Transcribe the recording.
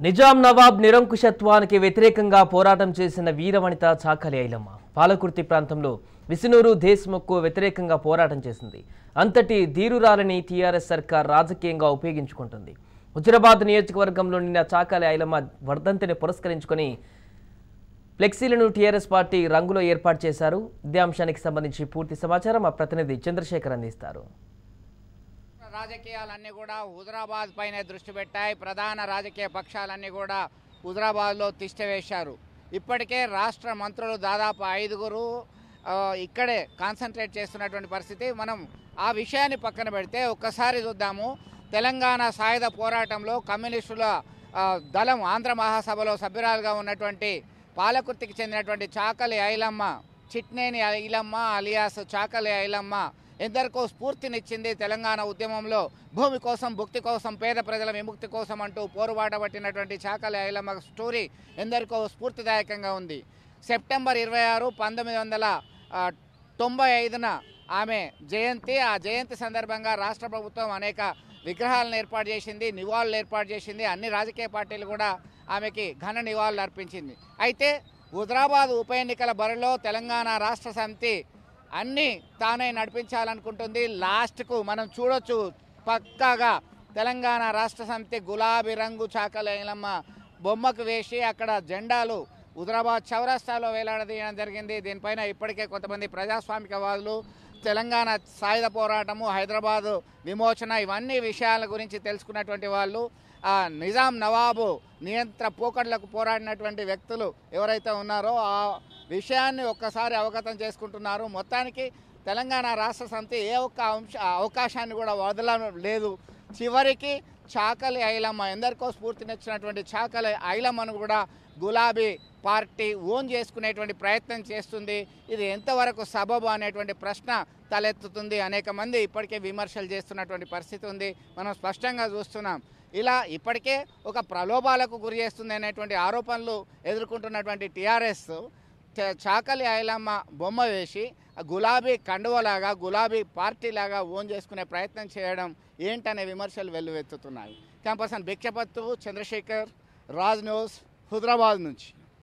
నిజాం నవాబ్ నిరంకుశత్వానికి వ్యతిరేకంగా పోరాటం చేసిన వీరవనిత చాకలి ఐలమ్మ పాలకుర్తి ప్రాంతంలో విసునూరు దేశ్ముఖ్కు వ్యతిరేకంగా పోరాటం చేసింది అంతటి ధీరురాలని టీఆర్ఎస్ సర్కార్ రాజకీయంగా ఉపయోగించుకుంటుంది హుజరాబాద్ నియోజకవర్గంలో నిన్న చాకలి ఐలమ్మ వర్ధంతిని పురస్కరించుకొని ఫ్లెక్సీలను టీఆర్ఎస్ పార్టీ రంగులో ఏర్పాటు చేశారు ఇదే అంశానికి సంబంధించి పూర్తి సమాచారం మా ప్రతినిధి చంద్రశేఖర్ అందిస్తారు రాజకీయాలన్నీ కూడా హుజరాబాద్ పైనే దృష్టి పెట్టాయి ప్రధాన రాజకీయ పక్షాలన్నీ కూడా హుజరాబాద్లో తిష్టవేశారు ఇప్పటికే రాష్ట్ర మంత్రులు దాదాపు ఐదుగురు ఆ, ఇక్కడే కాన్సన్ట్రేట్ చేస్తున్నటువంటి పరిస్థితి మనం ఆ విషయాన్ని పక్కన పెడితే ఒక్కసారి చూద్దాము తెలంగాణ సాయుధ పోరాటంలో కమ్యూనిస్టుల ఆ, దళం ఆంధ్ర మహాసభలో సభ్యురాలుగా ఉన్నటువంటి పాలకుర్తికి చెందినటువంటి చాకలి ఐలమ్మ చిట్నేని ఐలమ్మ అలియాస్ చాకలి ఐలమ్మ ఎందరికో స్ఫూర్తినిచ్చింది తెలంగాణ ఉద్యమంలో భూమి కోసం భుక్తి కోసం పేద ప్రజల విముక్తి కోసం అంటూ పోరుబాట పట్టినటువంటి చాకలి ఐలమ్మ స్టోరీ ఎందరికో స్ఫూర్తిదాయకంగా ఉంది సెప్టెంబర్ ఇరవై ఆరు పంతొమ్మిది వందల ఆ, తొంభై ఐదున ఆమె జయంతి ఆ జయంతి సందర్భంగా రాష్ట్ర ప్రభుత్వం అనేక విగ్రహాలను ఏర్పాటు చేసింది నివాళులు ఏర్పాటు చేసింది అన్ని రాజకీయ పార్టీలు కూడా ఆమెకి ఘన నివాళులు అర్పించింది అయితే హుజరాబాద్ ఉప ఎన్నికల బరిలో తెలంగాణ రాష్ట్ర సమితి అన్నీ తానే నడిపించాలనుకుంటుంది లాస్ట్కు మనం చూడొచ్చు పక్కాగా తెలంగాణ రాష్ట్ర సమితి గులాబీ రంగు చాకలైలమ్మ బొమ్మకు వేసి అక్కడ జెండాలు హుజరాబాద్ చౌరస్తాలో వేలాడదీయడం జరిగింది దీనిపైన ఇప్పటికే కొంతమంది ప్రజాస్వామికవాదులు తెలంగాణ సాయుధ పోరాటము హైదరాబాదు విమోచన ఇవన్నీ విషయాల గురించి తెలుసుకున్నటువంటి వాళ్ళు ఆ నిజాం నవాబు నియంత్ర పోకడ్లకు పోరాడినటువంటి వ్యక్తులు ఎవరైతే ఉన్నారో ఆ విషయాన్ని ఒక్కసారి అవగతం చేసుకుంటున్నారు మొత్తానికి తెలంగాణ రాష్ట్ర సమితి ఏ ఒక్క అంశ అవకాశాన్ని కూడా వదలడం లేదు చివరికి చాకలి ఐలమ్మ ఎందరికో స్ఫూర్తినిచ్చినటువంటి చాకలి ఐలమ్మను కూడా గులాబీ పార్టీ ఓన్ చేసుకునేటువంటి ప్రయత్నం చేస్తుంది ఇది ఎంతవరకు సబబు అనేటువంటి ప్రశ్న తలెత్తుతుంది అనేక మంది ఇప్పటికే విమర్శలు చేస్తున్నటువంటి పరిస్థితి ఉంది మనం స్పష్టంగా చూస్తున్నాం ఇలా ఇప్పటికే ఒక ప్రలోభాలకు గురి చేస్తుంది అనేటువంటి ఆరోపణలు ఎదుర్కొంటున్నటువంటి టీఆర్ఎస్ చ- చాకలి ఐలమ్మ బొమ్మ వేసి ఆ గులాబీ కండువలాగా గులాబీ పార్టీలాగా ఓన్ చేసుకునే ప్రయత్నం చేయడం ఏంటనే విమర్శలు వెల్లువెత్తుతున్నాయి క్యాంపర్సన్ భిక్షపత్తు చంద్రశేఖర్ రాజ్ న్యూస్ హుదరాబాద్ నుంచి